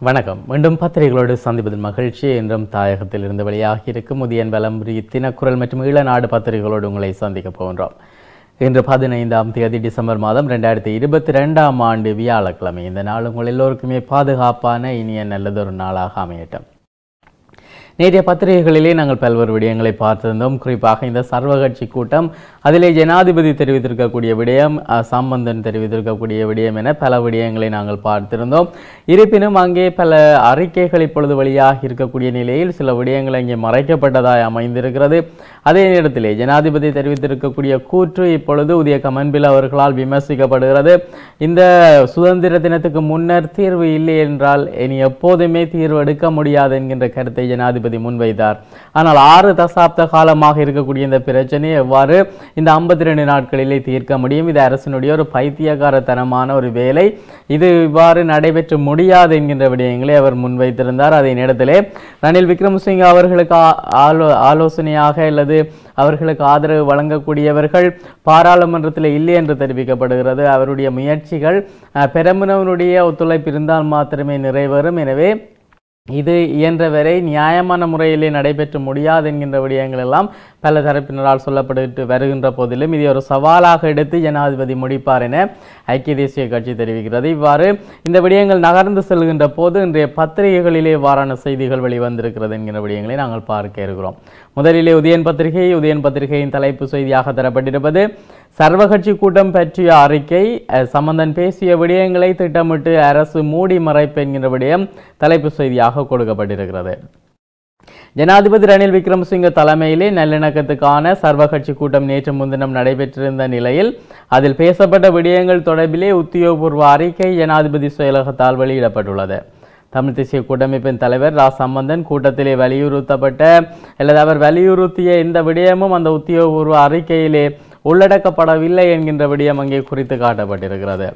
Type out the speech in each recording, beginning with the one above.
வணக்கம் மீண்டும் பத்திரிகைகளோடு சந்திப்பதில் மகிழ்ச்சி என்றும் தாயகத்தில் இருந்து வெளியாகி இருக்கும் முதியன் வலம்புரி தினக்குரல் மற்றும் ஈழநாடு பத்திரிகைகளோடு உங்களை சந்திக்க போகின்றோம் இன்று பதினைந்தாம் தேதி டிசம்பர் மாதம் ரெண்டாயிரத்தி இருபத்தி ரெண்டாம் ஆண்டு வியாழக்கிழமை இந்த நாள் உங்கள் எல்லோருக்குமே பாதுகாப்பான இனிய நல்லதொரு நாளாக அமையட்டும் நேற்றைய பத்திரிகைகளிலே நாங்கள் பல்வேறு விடயங்களை பார்த்திருந்தோம் குறிப்பாக இந்த சர்வகட்சி கூட்டம் அதிலே ஜனாதிபதி தெரிவித்திருக்கக்கூடிய விடயம் அஹ், சம்பந்தன் தெரிவித்திருக்கக்கூடிய விடயம் என பல விடயங்களை நாங்கள் பார்த்திருந்தோம் இருப்பினும் அங்கே பல அறிக்கைகள் இப்பொழுது வெளியாகி இருக்கக்கூடிய நிலையில் சில விடயங்கள் அங்கே மறைக்கப்பட்டதாய் அமைந்திருக்கிறது அதே நேரத்திலே ஜனாதிபதி தெரிவித்திருக்கக்கூடிய கூற்று இப்பொழுது உதய கமன்பில் அவர்களால் விமர்சிக்கப்படுகிறது இந்த சுதந்திர தினத்துக்கு முன்னர் தீர்வு இல்லை என்றால் இனி எப்போதுமே தீர்வு எடுக்க முடியாது என்கின்ற கருத்தை ஜனாதிபதி முன்வைத்தார் ஆனால் ஆறு தசாப்த காலமாக இருக்கக்கூடிய இந்த பிரச்சனையை எவ்வாறு இந்த ஐம்பத்தி ரெண்டு நாட்களிலே தீர்க்க முடியும் இது அரசினுடைய ஒரு பைத்தியகாரத்தனமான ஒரு வேலை இது இவ்வாறு நடைபெற்று முடியாது என்கின்ற விடயங்களை அவர் முன்வைத்திருந்தார் அதே நேரத்திலே ரணில் விக்ரமசிங்க அவர்களுக்கு ஆ- ஆலோ ஆலோசனையாக அல்லது அவர்களுக்கு ஆதரவு வழங்கக்கூடியவர்கள் பாராளுமன்றத்தில் இல்லை என்று தெரிவிக்கப்படுகிறது அவருடைய முயற்சிகள் அஹ், பெரமுனவனுடைய ஒத்துழைப்பு இருந்தால் மாத்திரமே நிறைவேறும் எனவே இது இயன்றவரை நியாயமான முறையிலே நடைபெற்ற முடியாது என்கின்ற விடயங்கள் எல்லாம் பல தரப்பினரால் சொல்லப்பட்டு வருகின்ற போதிலும் இதை ஒரு சவாலாக எடுத்து ஜனாதிபதி முடிப்பார் என ஐக்கிய தேசிய கட்சி தெரிவிக்கிறது இவ்வாறு இந்த விடயங்கள் நகர்ந்து செல்கின்ற போது இன்றைய பத்திரிகைகளிலே இவ்வாறான செய்திகள் வெளிவந்திருக்கிறது என்கிற விடயங்களை நாங்கள் பார்க்க இருக்கிறோம் முதலிலே உதயன் பத்திரிகை உதயன் பத்திரிகையின் தலைப்பு செய்தியாக தரப்பட்டிருப்பது சர்வகட்சி கூட்டம் பற்றிய அறிக்கை அஹ், சம்பந்தன் பேசிய விடயங்களை திட்டமிட்டு அரசு மூடி மறைப்பு என்கிற விடயம் தலைப்பு செய்தியாக கொடுக்கப்பட்டிருக்கிறது ஜனாதிபதி ரணில் விக்ரமசிங்க தலைமையிலே நல்லிணக்கத்துக்கான சர்வகட்சி கூட்டம் நேற்று முன்தினம் நடைபெற்றிருந்த நிலையில் அதில் பேசப்பட்ட விடயங்கள் தொடர்பிலே உத்தியோகபூர்வ அறிக்கை ஜனாதிபதி செயலகத்தால் வெளியிடப்பட்டுள்ளது தமிழ் தேசிய கூட்டமைப்பின் தலைவர் ரா சம்பந்தன் கூட்டத்திலே வலியுறுத்தப்பட்ட அல்லது அவர் வலியுறுத்திய இந்த விடயமும் அந்த உத்தியோகபூர்வ அறிக்கையிலே உள்ளடக்கப்படவில்லை என்கின்ற விடயம் அங்கே குறித்து காட்டப்பட்டிருக்கிறது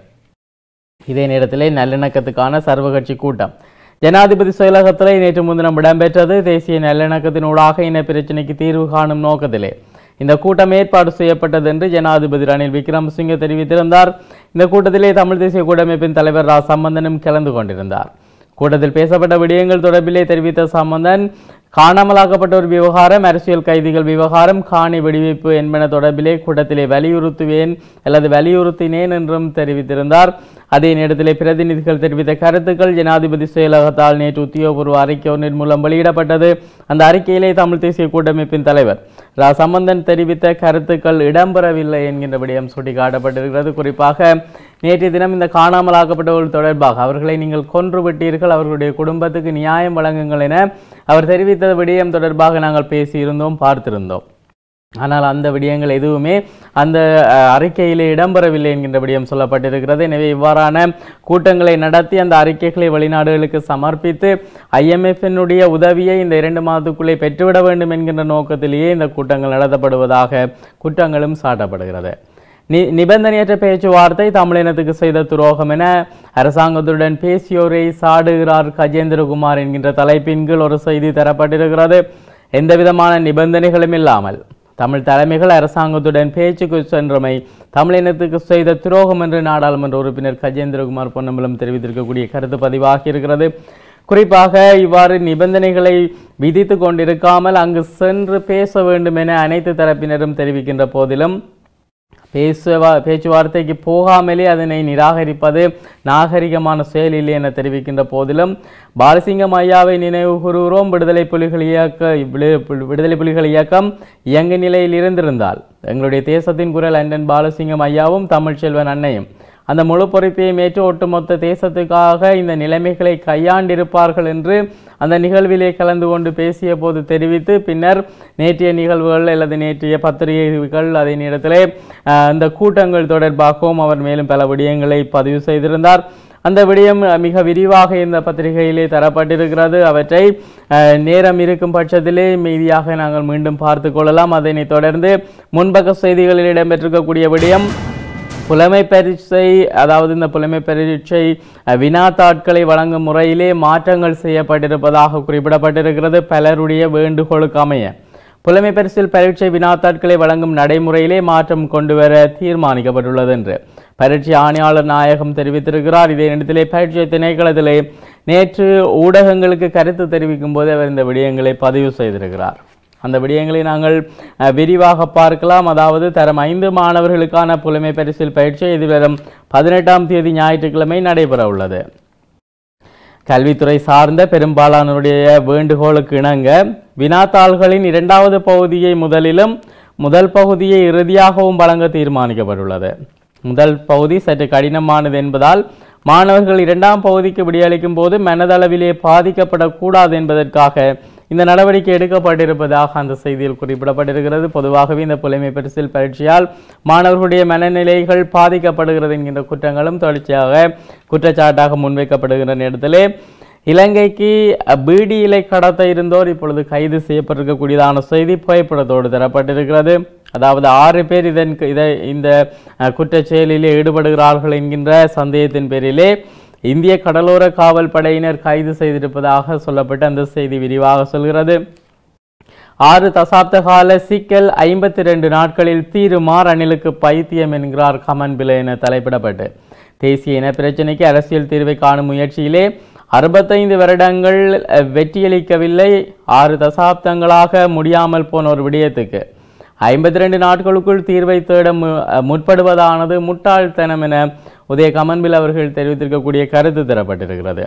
இதே நேரத்திலே நல்லிணக்கத்துக்கான சர்வகட்சி கூட்டம் ஜனாதிபதி செயலகத்திலே நேற்று முன்தினம் இடம்பெற்றது தேசிய நல்லிணக்கத்தினூடாக இன பிரச்சினைக்கு தீர்வு காணும் நோக்கத்திலே இந்த கூட்டம் ஏற்பாடு செய்யப்பட்டது என்று ஜனாதிபதி ரணில் விக்ரமசிங்க தெரிவித்திருந்தார் இந்த கூட்டத்திலே தமிழ் தேசிய கூட்டமைப்பின் தலைவர் ரா சம்பந்தனும் கலந்து கொண்டிருந்தார் கூட்டத்தில் பேசப்பட்ட விடயங்கள் தொடர்பிலே தெரிவித்த சம்பந்தன் காணாமலாக்கப்பட்டோர் விவகாரம் அரசியல் கைதிகள் விவகாரம் காணி வெடிவைப்பு என்பன தொடர்பிலே கூட்டத்திலே வலியுறுத்துவேன் அல்லது வலியுறுத்தினேன் என்றும் தெரிவித்திருந்தார் அதே நேரத்திலே பிரதிநிதிகள் தெரிவித்த கருத்துக்கள் ஜனாதிபதி செயலகத்தால் நேற்று உத்தியோகபூர்வ அறிக்கை ஒன்றின் மூலம் வெளியிடப்பட்டது அந்த அறிக்கையிலே தமிழ் தேசிய கூட்டமைப்பின் தலைவர் ரா சம்பந்தன் தெரிவித்த கருத்துக்கள் இடம்பெறவில்லை என்கின்ற விடயம் சுட்டிக்காட்டப்பட்டிருக்கிறது குறிப்பாக நேற்றைய தினம் இந்த காணாமலாக்கப்பட்டவர்கள் தொடர்பாக அவர்களை நீங்கள் கொன்று விட்டீர்கள் அவர்களுடைய குடும்பத்துக்கு நியாயம் வழங்குங்கள் என அவர் தெரிவித்த விடயம் தொடர்பாக நாங்கள் பேசியிருந்தோம் பார்த்திருந்தோம் ஆனால் அந்த விடயங்கள் எதுவுமே அந்த அஹ், அறிக்கையிலே இடம்பெறவில்லை என்கின்ற விடயம் சொல்லப்பட்டிருக்கிறது எனவே இவ்வாறான கூட்டங்களை நடத்தி அந்த அறிக்கைகளை வெளிநாடுகளுக்கு சமர்ப்பித்து ஐஎம்எஃபினுடைய உதவியை இந்த இரண்டு மாதத்துக்குள்ளே பெற்றுவிட வேண்டும் என்கின்ற நோக்கத்திலேயே இந்த கூட்டங்கள் நடத்தப்படுவதாக குற்றங்களும் சாட்டப்படுகிறது நி நிபந்தனையற்ற பேச்சுவார்த்தை தமிழினத்துக்கு செய்த துரோகம் என அரசாங்கத்துடன் பேசியோரை சாடுகிறார் கஜேந்திரகுமார் என்கின்ற தலைப்பின் கீழ் ஒரு செய்தி தரப்பட்டிருக்கிறது எந்த விதமான நிபந்தனைகளும் இல்லாமல் தமிழ் தலைமைகள் அரசாங்கத்துடன் பேச்சுக்கு சென்றமை தமிழினத்துக்கு செய்த துரோகம் என்று நாடாளுமன்ற உறுப்பினர் கஜேந்திரகுமார் பொன்னம்பலம் தெரிவித்திருக்கக்கூடிய கருத்து பதிவாகி இருக்கிறது குறிப்பாக இவ்வாறு நிபந்தனைகளை விதித்து கொண்டிருக்காமல் அங்கு சென்று பேச வேண்டும் என அனைத்து தரப்பினரும் தெரிவிக்கின்ற போதிலும் பேசுவா பேச்சுவார்த்தைக்கு போகாமலே அதனை நிராகரிப்பது நாகரிகமான செயல் இல்லை என தெரிவிக்கின்ற போதிலும் பாலசிங்கம் ஐயாவை நினைவு கூறுகிறோம் விடுதலை புலிகள் இயக்க விடு- விடுதலை புலிகள் இயக்கம் இயங்கு நிலையில் இருந்திருந்தால் எங்களுடைய தேசத்தின் குரல் அண்ணன் பாலசிங்கம் ஐயாவும் தமிழ்ச்செல்வன் அன்னையும் அந்த முழு பொறுப்பையும் ஏற்று ஒட்டுமொத்த தேசத்துக்காக இந்த நிலைமைகளை கையாண்டிருப்பார்கள் என்று அந்த நிகழ்விலே கலந்து கொண்டு பேசிய போது தெரிவித்து பின்னர் நேற்றைய நிகழ்வுகள் அல்லது நேற்றைய பத்திரிகைகள் அதே நேரத்திலே அஹ், இந்த கூட்டங்கள் தொடர்பாகவும் அவர் மேலும் பல விடயங்களை பதிவு செய்திருந்தார் அந்த விடயம் அஹ், மிக விரிவாக இந்த பத்திரிகையிலே தரப்பட்டிருக்கிறது அவற்றை அஹ், நேரம் இருக்கும் பட்சத்திலே மீதியாக நாங்கள் மீண்டும் பார்த்து கொள்ளலாம் அதனைத் தொடர்ந்து முன்பக்க செய்திகளில் இடம்பெற்றிருக்கக்கூடிய விடயம் புலமை பரீட்சை அதாவது இந்த புலமை பரீட்சை அஹ், வினாத்தாட்களை வழங்கும் முறையிலே மாற்றங்கள் செய்யப்பட்டிருப்பதாக குறிப்பிடப்பட்டிருக்கிறது பலருடைய வேண்டுகோளுக்கு அமைய புலமை பரிசில் பரீட்சை வினாத்தாட்களை வழங்கும் நடைமுறையிலே மாற்றம் கொண்டு வர தீர்மானிக்கப்பட்டுள்ளது என்று பரீட்சை ஆணையாளர் நாயகம் தெரிவித்திருக்கிறார் இதே நேரத்திலே பரீட்சை திணைக்களத்திலே நேற்று ஊடகங்களுக்கு கருத்து தெரிவிக்கும் போது அவர் இந்த விடயங்களை பதிவு செய்திருக்கிறார் அந்த விடயங்களை நாங்கள் அஹ், விரிவாக பார்க்கலாம் அதாவது தரம் ஐந்து மாணவர்களுக்கான புலமை பரிசில் பயிற்சி எதிர்வரும் பதினெட்டாம் தேதி ஞாயிற்றுக்கிழமை நடைபெற உள்ளது கல்வித்துறை சார்ந்த பெரும்பாலானோருடைய வேண்டுகோளுக்கு இணங்க வினாத்தாள்களின் இரண்டாவது பகுதியை முதலிலும் முதல் பகுதியை இறுதியாகவும் வழங்க தீர்மானிக்கப்பட்டுள்ளது முதல் பகுதி சற்று கடினமானது என்பதால் மாணவர்கள் இரண்டாம் பகுதிக்கு விடையளிக்கும் போது மனதளவிலே பாதிக்கப்படக்கூடாது என்பதற்காக இந்த நடவடிக்கை எடுக்கப்பட்டிருப்பதாக அந்த செய்தியில் குறிப்பிடப்பட்டிருக்கிறது பொதுவாகவே இந்த புலைமை பரிசில் பரீட்சையால் மாணவர்களுடைய மனநிலைகள் பாதிக்கப்படுகிறது என்கின்ற குற்றங்களும் தொடர்ச்சியாக குற்றச்சாட்டாக முன்வைக்கப்படுகின்ற நேரத்திலே இலங்கைக்கு அஹ், பீடி இலை கடத்த இருந்தோர் இப்பொழுது கைது செய்யப்பட்டிருக்கக்கூடியதான செய்தி புகைப்படத்தோடு தரப்பட்டிருக்கிறது அதாவது ஆறு பேர் இதன் இதை இந்த அஹ், குற்றச் செயலிலே ஈடுபடுகிறார்கள் என்கின்ற சந்தேகத்தின் பேரிலே இந்திய கடலோர காவல் படையினர் கைது செய்திருப்பதாக சொல்லப்பட்ட அந்த செய்தி விரிவாக சொல்கிறது ஆறு தசாப்த கால சிக்கல் ஐம்பத்தி ரெண்டு நாட்களில் தீருமா ரணிலுக்கு பைத்தியம் என்கிறார் கமன் பில என தலைப்பிடப்பட்டு தேசிய இன பிரச்சினைக்கு அரசியல் தீர்வை காணும் முயற்சியிலே அறுபத்தைந்து வருடங்கள் அஹ், வெற்றியளிக்கவில்லை ஆறு தசாப்தங்களாக முடியாமல் போன ஒரு விடயத்துக்கு ஐம்பத்தி ரெண்டு நாட்களுக்குள் தீர்வை தேட மு- அஹ், முற்படுவதானது முட்டாள்தனம் என உதய கமன்பில் அவர்கள் தெரிவித்திருக்கக்கூடிய கருத்து தரப்பட்டிருக்கிறது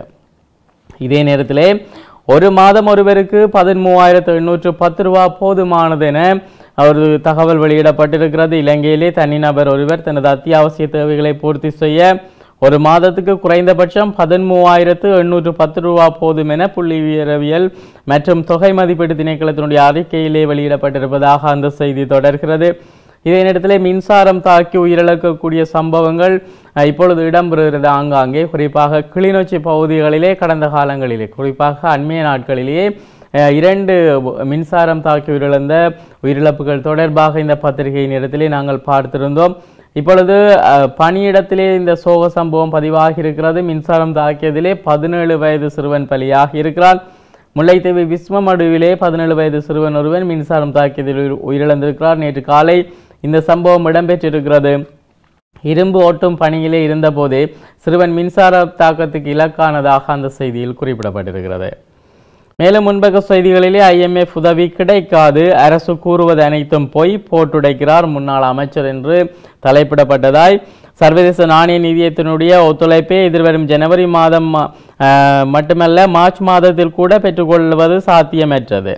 இதே நேரத்திலே ஒரு மாதம் ஒருவருக்கு பதிமூவாயிரத்து எண்ணூற்று பத்து ரூபா போதுமானது என ஒரு தகவல் வெளியிடப்பட்டிருக்கிறது இலங்கையிலே தனிநபர் ஒருவர் தனது அத்தியாவசிய தேவைகளை பூர்த்தி செய்ய ஒரு மாதத்துக்கு குறைந்தபட்சம் பதிமூவாயிரத்து எண்ணூற்று பத்து ரூபா போதும் என புள்ளிவியரவியல் மற்றும் தொகை மதிப்பீட்டு திணைக்களத்தினுடைய அறிக்கையிலே வெளியிடப்பட்டிருப்பதாக அந்த செய்தி தொடர்கிறது இதே நேரத்திலே மின்சாரம் தாக்கி உயிரிழக்கக்கூடிய சம்பவங்கள் அஹ், இப்பொழுது இடம்பெறுகிறது ஆங்காங்கே குறிப்பாக கிளிநொச்சி பகுதிகளிலே கடந்த காலங்களிலே குறிப்பாக அண்மைய நாட்களிலேயே அஹ், இரண்டு மின்சாரம் தாக்கி உயிரிழந்த உயிரிழப்புகள் தொடர்பாக இந்த பத்திரிகை நேரத்திலே நாங்கள் பார்த்திருந்தோம் இப்பொழுது அஹ், பணியிடத்திலே இந்த சோக சம்பவம் பதிவாகி இருக்கிறது மின்சாரம் தாக்கியதிலே பதினேழு வயது சிறுவன் பலியாகி இருக்கிறான் முல்லைத்தீவு விஸ்வமடுவிலே பதினேழு வயது சிறுவன் ஒருவன் மின்சாரம் தாக்கியதில் உயிர்- உயிரிழந்திருக்கிறார் நேற்று காலை இந்த சம்பவம் இடம்பெற்றிருக்கிறது இரும்பு ஓட்டும் பணியிலே இருந்தபோதே சிறுவன் மின்சார தாக்கத்துக்கு இலக்கானதாக அந்த செய்தியில் குறிப்பிடப்பட்டிருக்கிறது மேலும் முன்பக்க செய்திகளிலே ஐஎம்எஃப் உதவி கிடைக்காது அரசு கூறுவது அனைத்தும் பொய் போட்டுடைக்கிறார் முன்னாள் அமைச்சர் என்று தலைப்பிடப்பட்டதாய் சர்வதேச நாணய நிதியத்தினுடைய ஒத்துழைப்பை எதிர்வரும் ஜனவரி மாதம் அஹ், மட்டுமல்ல மார்ச் மாதத்தில் கூட பெற்றுக்கொள்வது சாத்தியமற்றது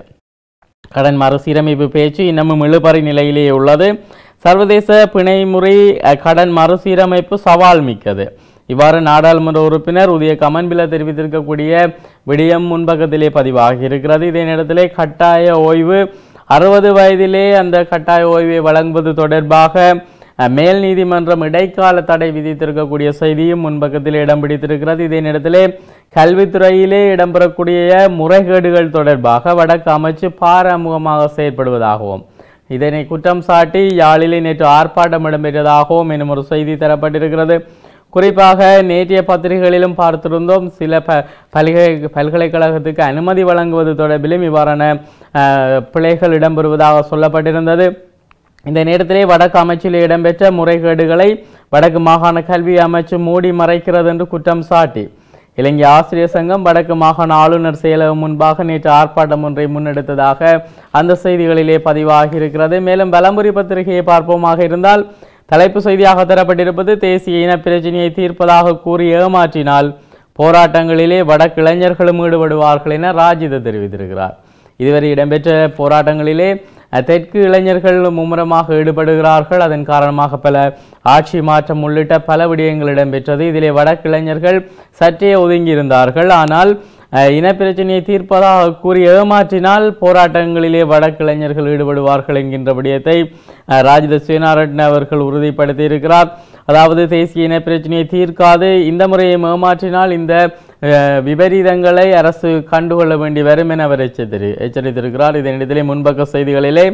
கடன் மறுசீரமைப்பு பேச்சு இன்னமும் இழுபறி நிலையிலேயே உள்ளது சர்வதேச பிணைமுறை அஹ், கடன் மறுசீரமைப்பு சவால் மிக்கது இவ்வாறு நாடாளுமன்ற உறுப்பினர் உதய கமன்பில தெரிவித்திருக்கக்கூடிய விடயம் முன்பக்கத்திலே பதிவாகி இருக்கிறது இதே நேரத்திலே கட்டாய ஓய்வு அறுபது வயதிலே அந்த கட்டாய ஓய்வை வழங்குவது தொடர்பாக அஹ், மேல் நீதிமன்றம் இடைக்கால தடை விதித்திருக்கக்கூடிய செய்தியும் முன்பக்கத்தில் இடம் பிடித்திருக்கிறது இதே நேரத்திலே கல்வித்துறையிலே இடம்பெறக்கூடிய முறைகேடுகள் தொடர்பாக வடக்கு அமைச்சு பாராமுகமாக செயற்படுவதாகவும் இதனை குற்றம் சாட்டி யாழிலே நேற்று ஆர்ப்பாட்டம் இடம்பெற்றதாகவும் எனும் ஒரு செய்தி தரப்பட்டிருக்கிறது குறிப்பாக நேற்றைய பத்திரிகைகளிலும் பார்த்திருந்தோம் சில ப பல்கலை பல்கலைக்கழகத்துக்கு அனுமதி வழங்குவது தொடர்பிலும் இவ்வாறான அஹ், பிழைகள் இடம்பெறுவதாக சொல்லப்பட்டிருந்தது இந்த நேரத்திலே வடக்கு அமைச்சில் இடம்பெற்ற முறைகேடுகளை வடக்கு மாகாண கல்வி அமைச்சு மூடி மறைக்கிறது என்று குற்றம் சாட்டி இலங்கை ஆசிரியர் சங்கம் வடக்கு மாகாண ஆளுநர் செயலகம் முன்பாக நேற்று ஆர்ப்பாட்டம் ஒன்றை முன்னெடுத்ததாக அந்த செய்திகளிலே பதிவாகி இருக்கிறது மேலும் பலம்புரி பத்திரிகையை பார்ப்போமாக இருந்தால் தலைப்பு செய்தியாக தரப்பட்டிருப்பது தேசிய இன பிரச்சனையை தீர்ப்பதாக கூறி ஏமாற்றினால் போராட்டங்களிலே வடக்கிளைஞர்களும் ஈடுபடுவார்கள் என ராஜித தெரிவித்திருக்கிறார் இதுவரை இடம்பெற்ற போராட்டங்களிலே அஹ், தெற்கு இளைஞர்கள் மும்முரமாக ஈடுபடுகிறார்கள் அதன் காரணமாக பல ஆட்சி மாற்றம் உள்ளிட்ட பல விடயங்கள் இடம்பெற்றது இதிலே வடக்கிளைஞர்கள் சற்றே ஒதுங்கியிருந்தார்கள் ஆனால் அஹ், இனப்பிரச்சனையை தீர்ப்பதாக கூறி ஏமாற்றினால் போராட்டங்களிலே வடக்கிளைஞர்கள் ஈடுபடுவார்கள் என்கின்ற விடயத்தை அஹ், ராஜித சுயநாராயணன் அவர்கள் உறுதிப்படுத்தியிருக்கிறார் அதாவது தேசிய இனப்பிரச்சனையை தீர்க்காது இந்த முறையை ஏமாற்றினால் இந்த அஹ், விபரீதங்களை அரசு கண்டுகொள்ள வேண்டி வரும் என அவர் எச்சரி எச்சரித்திருக்கிறார் இதனிடத்திலே முன்பக்க செய்திகளிலே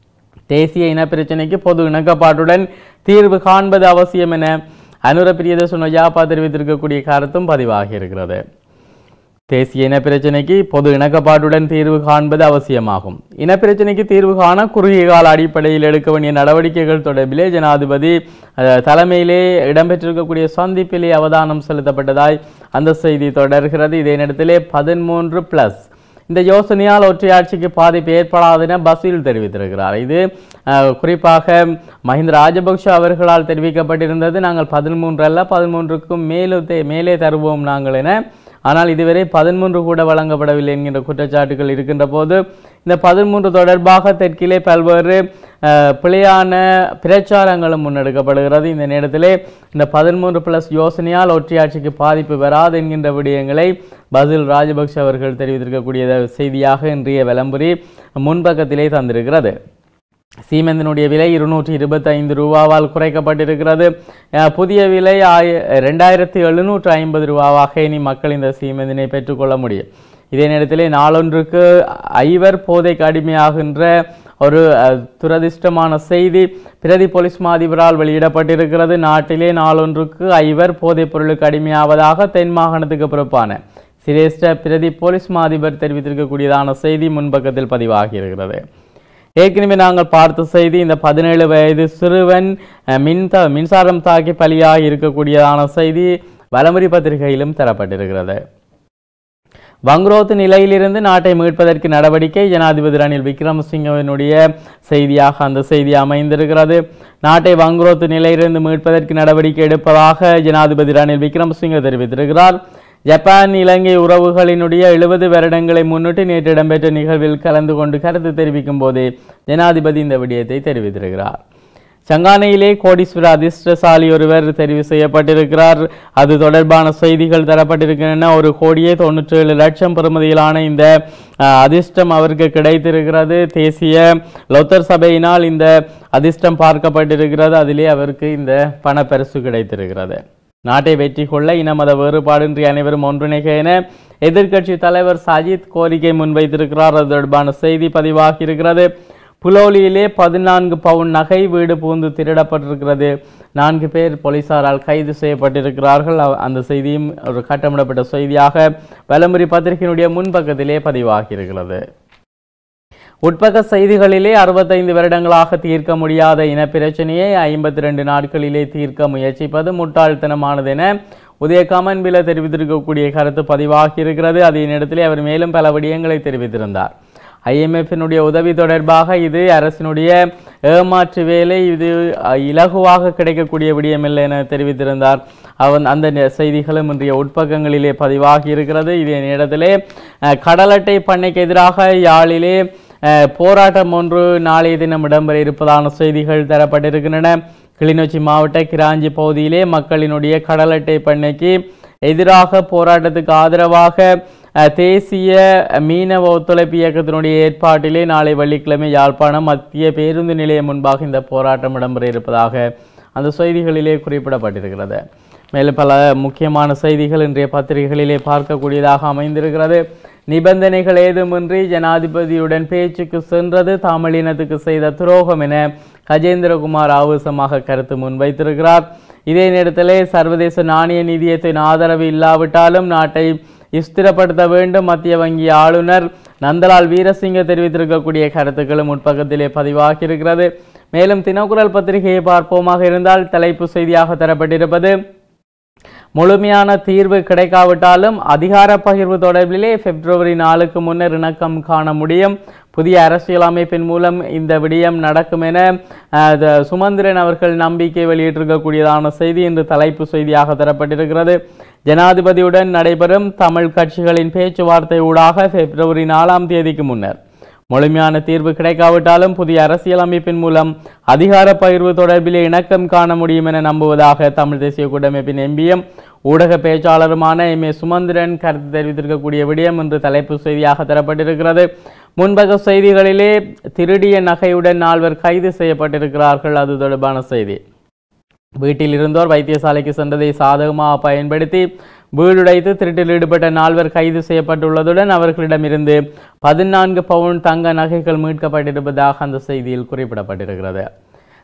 தேசிய இனப்பிரச்சனைக்கு பொது இணக்கப்பாட்டுடன் தீர்வு காண்பது அவசியம் என அனுர பிரியதர்ஷன் யாப்பா தெரிவித்திருக்கக்கூடிய கருத்தும் பதிவாகி இருக்கிறது தேசிய இனப்பிரச்சினைக்கு பொது இணக்கப்பாட்டுடன் தீர்வு காண்பது அவசியமாகும் இனப்பிரச்சினைக்கு தீர்வு காண குறுகிய கால அடிப்படையில் எடுக்க வேண்டிய நடவடிக்கைகள் தொடர்பிலே ஜனாதிபதி அஹ், தலைமையிலே இடம்பெற்றிருக்கக்கூடிய சந்திப்பிலே அவதானம் செலுத்தப்பட்டதாய் அந்த செய்தி தொடர்கிறது இதே நேரத்திலே பதிமூன்று பிளஸ் இந்த யோசனையால் ஒற்றையாட்சிக்கு பாதிப்பு ஏற்படாது என பசீல் தெரிவித்திருக்கிறார் இது அஹ், குறிப்பாக மஹிந்த ராஜபக்ஷ அவர்களால் தெரிவிக்கப்பட்டிருந்தது நாங்கள் பதிமூன்று அல்ல பதிமூன்றுக்கும் மேலும் தே- மேலே தருவோம் நாங்கள் என ஆனால் இதுவரை பதிமூன்று கூட வழங்கப்படவில்லை என்கின்ற குற்றச்சாட்டுகள் இருக்கின்ற போது இந்த பதிமூன்று தொடர்பாக தெற்கிலே பல்வேறு அஹ், பிழையான பிரச்சாரங்களும் முன்னெடுக்கப்படுகிறது இந்த நேரத்திலே இந்த பதிமூன்று பிளஸ் யோசனையால் ஒற்றையாட்சிக்கு பாதிப்பு வராது என்கின்ற விடயங்களை பசில் ராஜபக்ஷ அவர்கள் தெரிவித்திருக்கக்கூடிய செய்தியாக இன்றைய விளம்பரி முன்பக்கத்திலே தந்திருக்கிறது சீமெந்தினுடைய விலை இருநூற்றி இருபத்தைந்து ரூபாவால் குறைக்கப்பட்டிருக்கிறது அஹ், புதிய விலை ஆய ரெண்டாயிரத்தி எழுநூற்று ஐம்பது ரூபாவாக இனி மக்கள் இந்த சீமெந்தினை பெற்றுக்கொள்ள முடியும் இதே நேரத்திலே நாளொன்றுக்கு ஐவர் போதைக்கு அடிமையாகின்ற ஒரு அஹ், துரதிர்ஷ்டமான செய்தி பிரதி போலீஸ் மாதிபரால் வெளியிடப்பட்டிருக்கிறது நாட்டிலே நாளொன்றுக்கு ஐவர் போதைப் பொருளுக்கு அடிமையாவதாக தென் மாகாணத்துக்கு பிறப்பான சிரேஷ்ட பிரதி போலீஸ் மாதிபர் தெரிவித்திருக்கக்கூடியதான செய்தி முன்பக்கத்தில் பதிவாகியிருக்கிறது ஏற்கனவே நாங்கள் பார்த்த செய்தி இந்த பதினேழு வயது சிறுவன் அஹ், மின்த மின்சாரம் தாக்கி பலியாகி இருக்கக்கூடியதான செய்தி வலமுறை பத்திரிகையிலும் தரப்பட்டிருக்கிறது வங்குரோத்து நிலையிலிருந்து நாட்டை மீட்பதற்கு நடவடிக்கை ஜனாதிபதி ரணில் விக்ரமசிங்கவினுடைய செய்தியாக அந்த செய்தி அமைந்திருக்கிறது நாட்டை வங்குரோத்து நிலையிலிருந்து மீட்பதற்கு நடவடிக்கை எடுப்பதாக ஜனாதிபதி ரணில் விக்ரமசிங்க தெரிவித்திருக்கிறார் ஜப்பான் இலங்கை உறவுகளினுடைய எழுபது வருடங்களை முன்னிட்டு நேற்று இடம்பெற்ற நிகழ்வில் கலந்து கொண்டு கருத்து தெரிவிக்கும் போதே ஜனாதிபதி இந்த விடயத்தை தெரிவித்திருக்கிறார் சங்கானையிலே கோடீஸ்வர அதிர்ஷ்டசாலி ஒருவர் தெரிவு செய்யப்பட்டிருக்கிறார் அது தொடர்பான செய்திகள் தரப்பட்டிருக்கின்றன ஒரு கோடியே தொண்ணூற்றி ஏழு லட்சம் பெறுமதியிலான இந்த அஹ், அதிர்ஷ்டம் அவருக்கு கிடைத்திருக்கிறது தேசிய லொத்தர் சபையினால் இந்த அதிர்ஷ்டம் பார்க்கப்பட்டிருக்கிறது அதிலே அவருக்கு இந்த பணப்பரிசு கிடைத்திருக்கிறது நாட்டை வெற்றி கொள்ள இனமத வேறுபாடின்றி அனைவரும் ஒன்றிணைக என எதிர்க்கட்சி தலைவர் சஜித் கோரிக்கை முன்வைத்திருக்கிறார் அது தொடர்பான செய்தி பதிவாகி இருக்கிறது புலோலியிலே பதினான்கு பவுன் நகை வீடு பூந்து திருடப்பட்டிருக்கிறது நான்கு பேர் போலீசாரால் கைது செய்யப்பட்டிருக்கிறார்கள் அவ- அந்த செய்தியும் ஒரு கட்டமிடப்பட்ட செய்தியாக வலமுறை பத்திரிகையினுடைய முன்பக்கத்திலே பதிவாகி இருக்கிறது உட்பக்க செய்திகளிலே அறுபத்தைந்து வருடங்களாக தீர்க்க முடியாத இனப்பிரச்சனையை ஐம்பத்தி ரெண்டு நாட்களிலே தீர்க்க முயற்சிப்பது முட்டாள்தனமானது என உதய கமன்பில தெரிவித்திருக்கக்கூடிய கருத்து பதிவாகி இருக்கிறது அதே நேரத்திலே அவர் மேலும் பல விடயங்களை தெரிவித்திருந்தார் ஐஎம்எஃபினுடைய உதவி தொடர்பாக இது அரசினுடைய ஏமாற்று வேலை இது அஹ், இலகுவாக கிடைக்கக்கூடிய விடயமில்லை என தெரிவித்திருந்தார் அவன் அந்த நெ- செய்திகளும் இன்றைய உட்பக்கங்களிலே பதிவாகி இருக்கிறது இதே நேரத்திலே அஹ், கடல் அட்டை பண்ணைக்கு எதிராக யாழிலே அஹ், போராட்டம் ஒன்று நாளைய தினம் இடம்பெற இருப்பதான செய்திகள் தரப்பட்டிருக்கின்றன கிளிநொச்சி மாவட்ட கிராஞ்சி பகுதியிலே மக்களினுடைய கடல் அட்டை பண்ணைக்கு எதிராக போராட்டத்துக்கு ஆதரவாக அஹ், தேசிய மீனவ ஒத்துழைப்பு இயக்கத்தினுடைய ஏற்பாட்டிலே நாளை வெள்ளிக்கிழமை யாழ்ப்பாணம் மத்திய பேருந்து நிலையம் முன்பாக இந்த போராட்டம் இடம்பெற இருப்பதாக அந்த செய்திகளிலே குறிப்பிடப்பட்டிருக்கிறது மேலும் பல முக்கியமான செய்திகள் இன்றைய பத்திரிகைகளிலே பார்க்கக்கூடியதாக அமைந்திருக்கிறது நிபந்தனைகள் ஏதுமின்றி ஜனாதிபதியுடன் பேச்சுக்கு சென்றது தமிழினத்துக்கு செய்த துரோகம் என கஜேந்திரகுமார் ஆவேசமாக கருத்து முன்வைத்திருக்கிறார் இதே நேரத்திலே சர்வதேச நாணய நிதியத்தின் ஆதரவு இல்லாவிட்டாலும் நாட்டை ஸ்திரப்படுத்த வேண்டும் மத்திய வங்கி ஆளுநர் நந்தலால் வீரசிங்க தெரிவித்திருக்கக்கூடிய கருத்துக்களும் முற்பக்கத்திலே பதிவாகி இருக்கிறது மேலும் தினக்குரல் பத்திரிகையை பார்ப்போமாக இருந்தால் தலைப்பு செய்தியாக தரப்பட்டிருப்பது முழுமையான தீர்வு கிடைக்காவிட்டாலும் அதிகார பகிர்வு தொடர்பிலே பிப்ரவரி நாலுக்கு முன்னர் இணக்கம் காண முடியும் புதிய அரசியல் அமைப்பின் மூலம் இந்த விடயம் நடக்கும் என அஹ், த- சுமந்திரன் அவர்கள் நம்பிக்கை வெளியிட்டிருக்கக்கூடியதான செய்தி இன்று தலைப்பு செய்தியாக தரப்பட்டிருக்கிறது ஜனாதிபதியுடன் நடைபெறும் தமிழ் கட்சிகளின் பேச்சுவார்த்தை ஊடாக பிப்ரவரி நாலாம் தேதிக்கு முன்னர் முழுமையான தீர்வு கிடைக்காவிட்டாலும் புதிய அரசியல் அமைப்பின் மூலம் அதிகார பகிர்வு தொடர்பிலே இணக்கம் காண முடியும் என நம்புவதாக தமிழ் தேசிய கூட்டமைப்பின் எம்பியும் ஊடக பேச்சாளருமான எம் ஏ சுமந்திரன் கருத்து தெரிவித்திருக்கக்கூடிய விடயம் இன்று தலைப்பு செய்தியாக தரப்பட்டிருக்கிறது முன்பக செய்திகளிலே திருடிய நகையுடன் நால்வர் கைது செய்யப்பட்டிருக்கிறார்கள் அது தொடர்பான செய்தி வீட்டில் இருந்தோர் வைத்தியசாலைக்கு சென்றதை சாதகமாக பயன்படுத்தி வீடுடைத்து திருட்டில் ஈடுபட்ட நால்வர் கைது செய்யப்பட்டுள்ளதுடன் அவர்களிடமிருந்து பதினான்கு பவுன் தங்க நகைகள் மீட்கப்பட்டிருப்பதாக அந்த செய்தியில் குறிப்பிடப்பட்டிருக்கிறது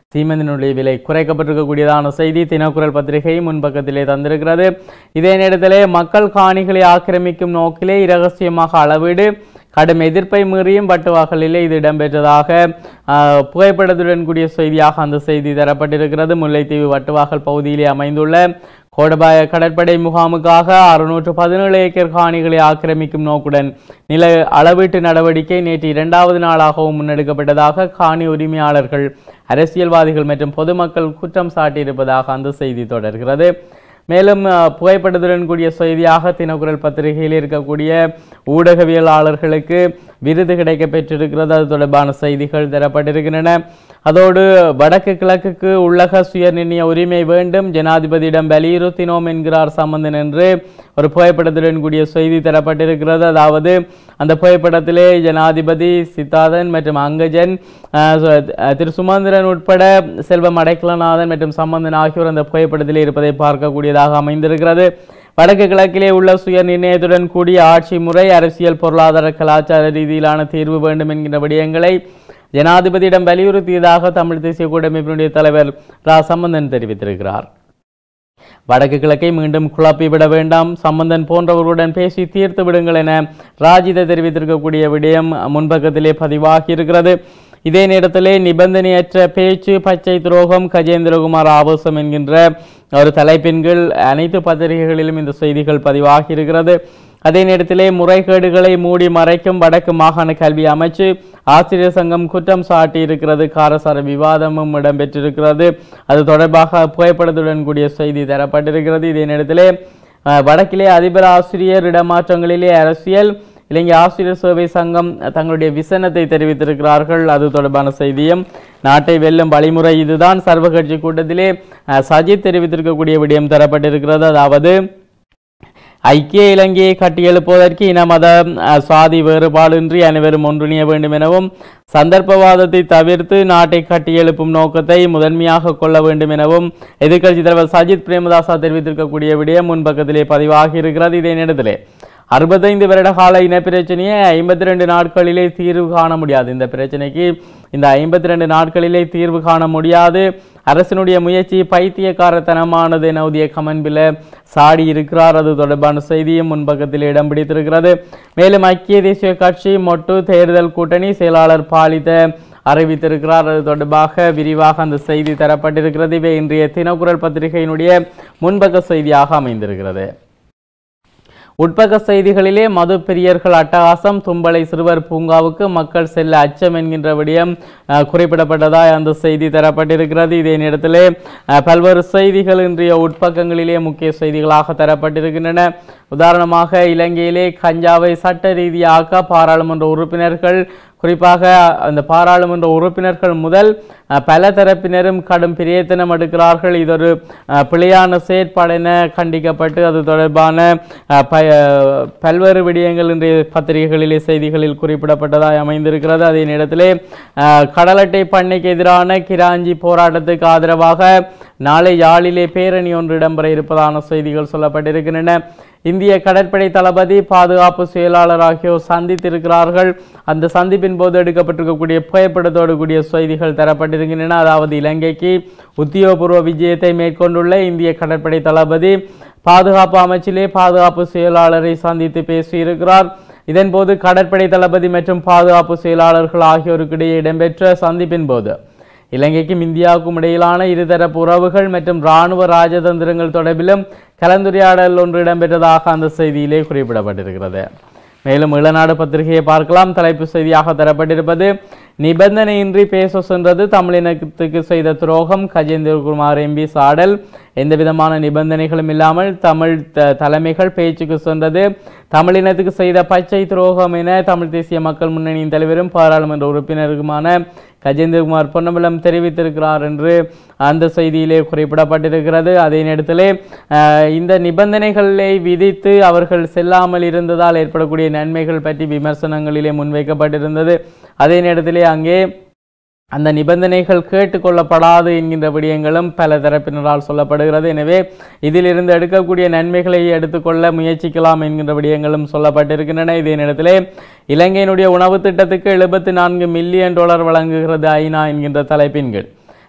சீமெந்தினுடைய விலை குறைக்கப்பட்டிருக்கக்கூடியதான செய்தி தினக்குரல் பத்திரிகை முன்பக்கத்திலே தந்திருக்கிறது இதே நேரத்திலே மக்கள் காணிகளை ஆக்கிரமிக்கும் நோக்கிலே இரகசியமாக அளவீடு கடும் எதிர்ப்பை மீறியும் வட்டுவாகலிலே இது இடம்பெற்றதாக ஆஹ், புகைப்படத்துடன் கூடிய செய்தியாக அந்த செய்தி தரப்பட்டிருக்கிறது முல்லைத்தீவு வட்டுவாகல் பகுதியிலே அமைந்துள்ள கோடபாய கடற்படை முகாமுக்காக அறுநூற்று பதினேழு ஏக்கர் காணிகளை ஆக்கிரமிக்கும் நோக்குடன் நில அளவீட்டு நடவடிக்கை நேற்று இரண்டாவது நாளாகவும் முன்னெடுக்கப்பட்டதாக காணி உரிமையாளர்கள் அரசியல்வாதிகள் மற்றும் பொதுமக்கள் குற்றம் சாட்டியிருப்பதாக அந்த செய்தி தொடர்கிறது மேலும் அஹ், புகைப்படத்துடன் கூடிய செய்தியாக தினக்குரல் பத்திரிகையில் இருக்கக்கூடிய ஊடகவியலாளர்களுக்கு விருது கிடைக்க பெற்றிருக்கிறது அது தொடர்பான செய்திகள் தரப்பட்டிருக்கின்றன அதோடு வடக்கு கிழக்குக்கு உள்ளக சுயநிர்ணய உரிமை வேண்டும் ஜனாதிபதியிடம் வலியுறுத்தினோம் என்கிறார் சம்பந்தன் என்று ஒரு புகைப்படத்துடன் கூடிய செய்தி தரப்பட்டிருக்கிறது அதாவது அந்த புகைப்படத்திலே ஜனாதிபதி சித்தார்த்தன் மற்றும் அங்கஜன் அஹ், சு- அஹ், திரு சுமந்திரன் உட்பட செல்வம் அடைக்கலநாதன் மற்றும் சம்பந்தன் ஆகியோர் அந்த புகைப்படத்திலே இருப்பதை பார்க்கக்கூடியதாக அமைந்திருக்கிறது வடக்கு கிழக்கிலே உள்ள சுய நிர்ணயத்துடன் கூடிய ஆட்சி முறை அரசியல் பொருளாதார கலாச்சார ரீதியிலான தீர்வு வேண்டும் என்கின்ற விடயங்களை ஜனாதிபதியிடம் வலியுறுத்தியதாக தமிழ் தேசிய கூட்டமைப்பினுடைய தலைவர் ரா சம்பந்தன் தெரிவித்திருக்கிறார் வடக்கு கிழக்கை மீண்டும் குழப்பி விட வேண்டாம் சம்பந்தன் போன்றவர்களுடன் பேசி தீர்த்து விடுங்கள் என ராஜித தெரிவித்திருக்கக்கூடிய விடயம் முன்பக்கத்திலே பதிவாகி இருக்கிறது இதே நேரத்திலே நிபந்தனையற்ற பேச்சு பச்சை துரோகம் கஜேந்திரகுமார் ஆபாசம் என்கின்ற ஒரு தலைப்பின் கீழ் அனைத்து பத்திரிகைகளிலும் இந்த செய்திகள் பதிவாகி இருக்கிறது அதே நேரத்திலே முறைகேடுகளை மூடி மறைக்கும் வடக்கு மாகாண கல்வி அமைச்சு ஆசிரியர் சங்கம் குற்றம் சாட்டி இருக்கிறது காரசார விவாதமும் இடம்பெற்றிருக்கிறது அது தொடர்பாக புகைப்படத்துடன் கூடிய செய்தி தரப்பட்டிருக்கிறது இதே நேரத்திலே அஹ், வடக்கிலே அதிபர் ஆசிரியர் இடமாற்றங்களிலே அரசியல் இலங்கை ஆசிரியர் சேவை சங்கம் தங்களுடைய விசனத்தை தெரிவித்திருக்கிறார்கள் அது தொடர்பான செய்தியும் நாட்டை வெல்லும் வழிமுறை இதுதான் சர்வகட்சி கூட்டத்திலே அஹ், சஜித் தெரிவித்திருக்கக்கூடிய விடயம் தரப்பட்டிருக்கிறது அதாவது ஐக்கிய இலங்கையை கட்டியெழுப்புவதற்கு இன மத அஹ், சாதி வேறுபாடின்றி அனைவரும் ஒன்றிணைய வேண்டும் எனவும் சந்தர்ப்பவாதத்தை தவிர்த்து நாட்டை கட்டியெழுப்பும் நோக்கத்தை முதன்மையாக கொள்ள வேண்டும் எனவும் எதிர்க்கட்சி தலைவர் சஜித் பிரேமதாசா தெரிவித்திருக்கக்கூடிய விடயம் முன்பக்கத்திலே பதிவாகி இருக்கிறது இதே நேரத்திலே அறுபத்தைந்து வருட கால இனப்பிரச்சனையை ஐம்பத்தி ரெண்டு நாட்களிலே தீர்வு காண முடியாது இந்த பிரச்சனைக்கு இந்த ஐம்பத்தி ரெண்டு நாட்களிலே தீர்வு காண முடியாது அரசினுடைய முயற்சி பைத்தியக்காரத்தனமானது என உதய கமன்பில சாடி இருக்கிறார் அது தொடர்பான செய்தியும் முன்பக்கத்தில் இடம் பிடித்திருக்கிறது மேலும் ஐக்கிய தேசிய கட்சி மொட்டு தேர்தல் கூட்டணி செயலாளர் பாலித்த அறிவித்திருக்கிறார் அது தொடர்பாக விரிவாக அந்த செய்தி தரப்பட்டிருக்கிறது இவை இன்றைய தினக்குரல் பத்திரிகையினுடைய முன்பக்க செய்தியாக அமைந்திருக்கிறது உட்பக்க செய்திகளிலே மது பிரியர்கள் அட்டகாசம் தும்பளை சிறுவர் பூங்காவுக்கு மக்கள் செல்ல அச்சம் என்கின்ற விடயம் அஹ், குறிப்பிடப்பட்டதாய் அந்த செய்தி தரப்பட்டிருக்கிறது இதே நேரத்திலே அஹ், பல்வேறு செய்திகள் இன்றைய உட்பக்கங்களிலே முக்கிய செய்திகளாக தரப்பட்டிருக்கின்றன உதாரணமாக இலங்கையிலே கஞ்சாவை சட்ட ரீதியாக்க பாராளுமன்ற உறுப்பினர்கள் குறிப்பாக அந்த பாராளுமன்ற உறுப்பினர்கள் முதல் அஹ், பல தரப்பினரும் கடும் பிரயத்தனம் எடுக்கிறார்கள் இது ஒரு அஹ், பிழையான செயற்பாடு என கண்டிக்கப்பட்டு அது தொடர்பான அஹ், ப- அஹ், பல்வேறு விடயங்கள் இன்றைய பத்திரிகைகளிலே செய்திகளில் குறிப்பிடப்பட்டதாய் அமைந்திருக்கிறது அதே நேரத்திலே அஹ், கடல் அட்டை பண்ணைக்கு எதிரான கிராஞ்சி போராட்டத்துக்கு ஆதரவாக நாளை யாழிலே பேரணி ஒன்று இடம்பெற இருப்பதான செய்திகள் சொல்லப்பட்டிருக்கின்றன இந்திய கடற்படை தளபதி பாதுகாப்பு செயலாளர் ஆகியோர் சந்தித்திருக்கிறார்கள் அந்த சந்திப்பின் போது எடுக்கப்பட்டிருக்கக்கூடிய புகைப்படத்தோடு கூடிய செய்திகள் தரப்பட்டிருக்கின்றன அதாவது இலங்கைக்கு உத்தியோகபூர்வ விஜயத்தை மேற்கொண்டுள்ள இந்திய கடற்படை தளபதி பாதுகாப்பு அமைச்சிலே பாதுகாப்பு செயலாளரை சந்தித்து பேசியிருக்கிறார் இதன்போது கடற்படை தளபதி மற்றும் பாதுகாப்பு செயலாளர்கள் ஆகியோருக்கிடையே இடம்பெற்ற சந்திப்பின் போது இலங்கைக்கும் இந்தியாவுக்கும் இடையிலான இருதரப்பு உறவுகள் மற்றும் இராணுவ ராஜதந்திரங்கள் தொடர்பிலும் கலந்துரையாடல் ஒன்று இடம்பெற்றதாக அந்த செய்தியிலே குறிப்பிடப்பட்டிருக்கிறது மேலும் இளநாடு பத்திரிகையை பார்க்கலாம் தலைப்பு செய்தியாக தரப்பட்டிருப்பது நிபந்தனையின்றி பேச சென்றது தமிழினத்துக்கு செய்த துரோகம் கஜேந்திரகுமார் எம்பி சாடல் எந்த விதமான நிபந்தனைகளும் இல்லாமல் தமிழ் த- தலைமைகள் பேச்சுக்கு சென்றது தமிழினத்துக்கு செய்த பச்சை துரோகம் என தமிழ் தேசிய மக்கள் முன்னணியின் தலைவரும் பாராளுமன்ற உறுப்பினருக்குமான கஜேந்திரகுமார் பொன்னம்பலம் தெரிவித்திருக்கிறார் என்று அந்த செய்தியிலே குறிப்பிடப்பட்டிருக்கிறது அதே நேரத்திலே அஹ், இந்த நிபந்தனைகளை விதித்து அவர்கள் செல்லாமல் இருந்ததால் ஏற்படக்கூடிய நன்மைகள் பற்றி விமர்சனங்களிலே முன்வைக்கப்பட்டிருந்தது அதே நேரத்திலே அங்கே அந்த நிபந்தனைகள் கேட்டுக்கொள்ளப்படாது என்கின்ற விடயங்களும் பல தரப்பினரால் சொல்லப்படுகிறது எனவே இதிலிருந்து எடுக்கக்கூடிய நன்மைகளை எடுத்துக்கொள்ள முயற்சிக்கலாம் என்கின்ற விடயங்களும் சொல்லப்பட்டிருக்கின்றன இதே நேரத்திலே இலங்கையினுடைய உணவு திட்டத்துக்கு எழுபத்தி நான்கு மில்லியன் டாலர் வழங்குகிறது ஐநா என்கின்ற தலைப்பின் கீழ்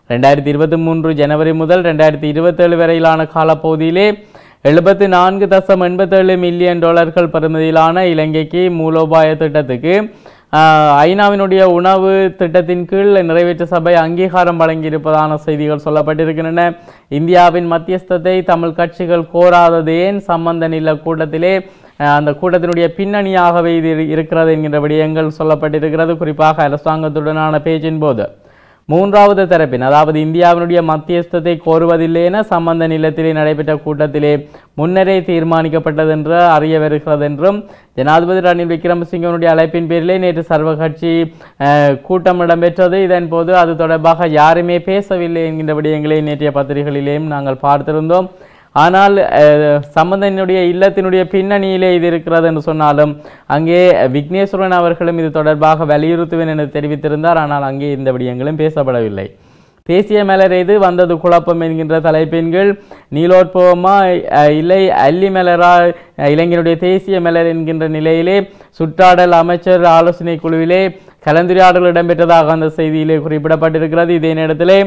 ரெண்டாயிரத்தி இருபத்தி மூன்று ஜனவரி முதல் ரெண்டாயிரத்தி இருபத்தேழு வரையிலான காலப்பகுதியிலே எழுபத்தி நான்கு தசம் எண்பத்தேழு மில்லியன் டாலர்கள் பெறுமதியிலான இலங்கைக்கு மூலோபாய திட்டத்துக்கு ஆஹ், ஐநாவினுடைய உணவு திட்டத்தின் கீழ் நிறைவேற்று சபை அங்கீகாரம் வழங்கியிருப்பதான செய்திகள் சொல்லப்பட்டிருக்கின்றன இந்தியாவின் மத்தியஸ்தத்தை தமிழ் கட்சிகள் கோராதது ஏன் சம்பந்த நில கூட்டத்திலே ஆஹ், அந்த கூட்டத்தினுடைய பின்னணியாகவே இது இரு- இருக்கிறது என்கின்ற விடயங்கள் சொல்லப்பட்டிருக்கிறது குறிப்பாக அரசாங்கத்துடனான பேச்சின் போது மூன்றாவது தரப்பின் அதாவது இந்தியாவினுடைய மத்தியஸ்தத்தை கோருவதில்லை என சம்பந்த நிலத்திலே நடைபெற்ற கூட்டத்திலே முன்னரே தீர்மானிக்கப்பட்டது என்று அறிய வருகிறது என்றும் ஜனாதிபதி ரணில் விக்ரமசிங்கனுடைய அழைப்பின் பேரிலே நேற்று சர்வ கட்சி அஹ், கூட்டம் இடம்பெற்றது இதன் போது அது தொடர்பாக யாருமே பேசவில்லை என்கின்ற விடயங்களை நேற்றைய பத்திரிகைகளிலேயும் நாங்கள் பார்த்திருந்தோம் ஆனால் அஹ், சம்பந்தனுடைய இல்லத்தினுடைய பின்னணியிலே இது இருக்கிறது என்று சொன்னாலும் அங்கே விக்னேஸ்வரன் அவர்களும் இது தொடர்பாக வலியுறுத்துவேன் என தெரிவித்திருந்தார் ஆனால் அங்கே இந்த விடயங்களும் பேசப்படவில்லை தேசிய மலர் எது வந்தது குழப்பம் என்கின்ற தலைப்பின் கீழ் நீலோற்பவமா அஹ், இல்லை அல்லி மலரா அஹ், இலங்கையினுடைய தேசிய மலர் என்கின்ற நிலையிலே சுற்றாடல் அமைச்சர் ஆலோசனை குழுவிலே கலந்துரையாடல் இடம்பெற்றதாக அந்த செய்தியிலே குறிப்பிடப்பட்டிருக்கிறது இதே நேரத்திலே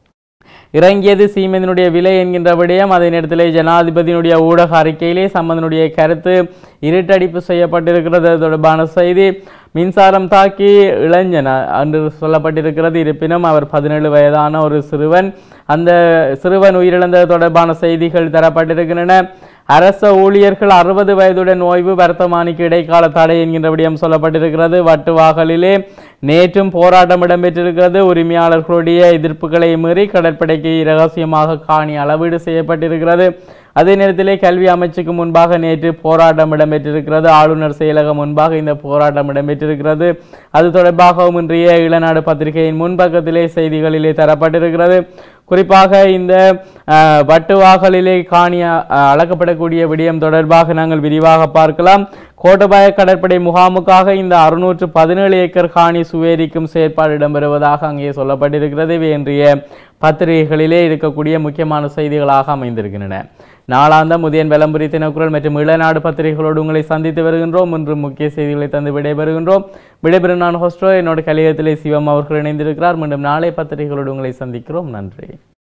இறங்கியது சீமெந்தினுடைய விலை என்கின்ற விடயம் அதே நேரத்தில் ஜனாதிபதியினுடைய ஊடக அறிக்கையிலே சம்பந்தனுடைய கருத்து இருட்டடிப்பு செய்யப்பட்டிருக்கிறது அது தொடர்பான செய்தி மின்சாரம் தாக்கி இளைஞன் அ- என்று சொல்லப்பட்டிருக்கிறது இருப்பினும் அவர் பதினேழு வயதான ஒரு சிறுவன் அந்த சிறுவன் உயிரிழந்தது தொடர்பான செய்திகள் தரப்பட்டிருக்கின்றன அரச ஊழியர்கள் அறுபது வயதுடன் ஓய்வு வர்த்தமானிக்கு இடைக்கால தடை என்கின்ற விடயம் சொல்லப்பட்டிருக்கிறது வட்டுவாகலிலே நேற்றும் போராட்டம் இடம்பெற்றிருக்கிறது உரிமையாளர்களுடைய எதிர்ப்புகளை மீறி கடற்படைக்கு ரகசியமாக காணி அளவீடு செய்யப்பட்டிருக்கிறது அதே நேரத்திலே கல்வி அமைச்சுக்கு முன்பாக நேற்று போராட்டம் இடம்பெற்றிருக்கிறது ஆளுநர் செயலகம் முன்பாக இந்த போராட்டம் இடம்பெற்றிருக்கிறது அது தொடர்பாகவும் இன்றைய இளநாடு பத்திரிகையின் முன்பக்கத்திலே செய்திகளிலே தரப்பட்டிருக்கிறது குறிப்பாக இந்த அஹ், வட்டுவாகலிலே காணி அஹ், அளக்கப்படக்கூடிய விடயம் தொடர்பாக நாங்கள் விரிவாக பார்க்கலாம் கோட்டபாய கடற்படை முகாமுக்காக இந்த அறுநூற்று பதினேழு ஏக்கர் காணி சுவேரிக்கும் செயற்பாடு இடம்பெறுவதாக அங்கே சொல்லப்பட்டிருக்கிறது இவை இன்றைய பத்திரிகைகளிலே இருக்கக்கூடிய முக்கியமான செய்திகளாக அமைந்திருக்கின்றன நாளாந்த முதியன் விளம்பரி தினக்குரல் மற்றும் இளநாடு பத்திரிகைகளோடு உங்களை சந்தித்து வருகின்றோம் இன்று முக்கிய செய்திகளை தந்து விடைபெறுகின்றோம் விடைபெறும் நான் ஹோஸ்டோ என்னோட கலியத்திலே சிவம் அவர்கள் இணைந்திருக்கிறார் மீண்டும் நாளை பத்திரிகைகளோடு உங்களை சந்திக்கிறோம் நன்றி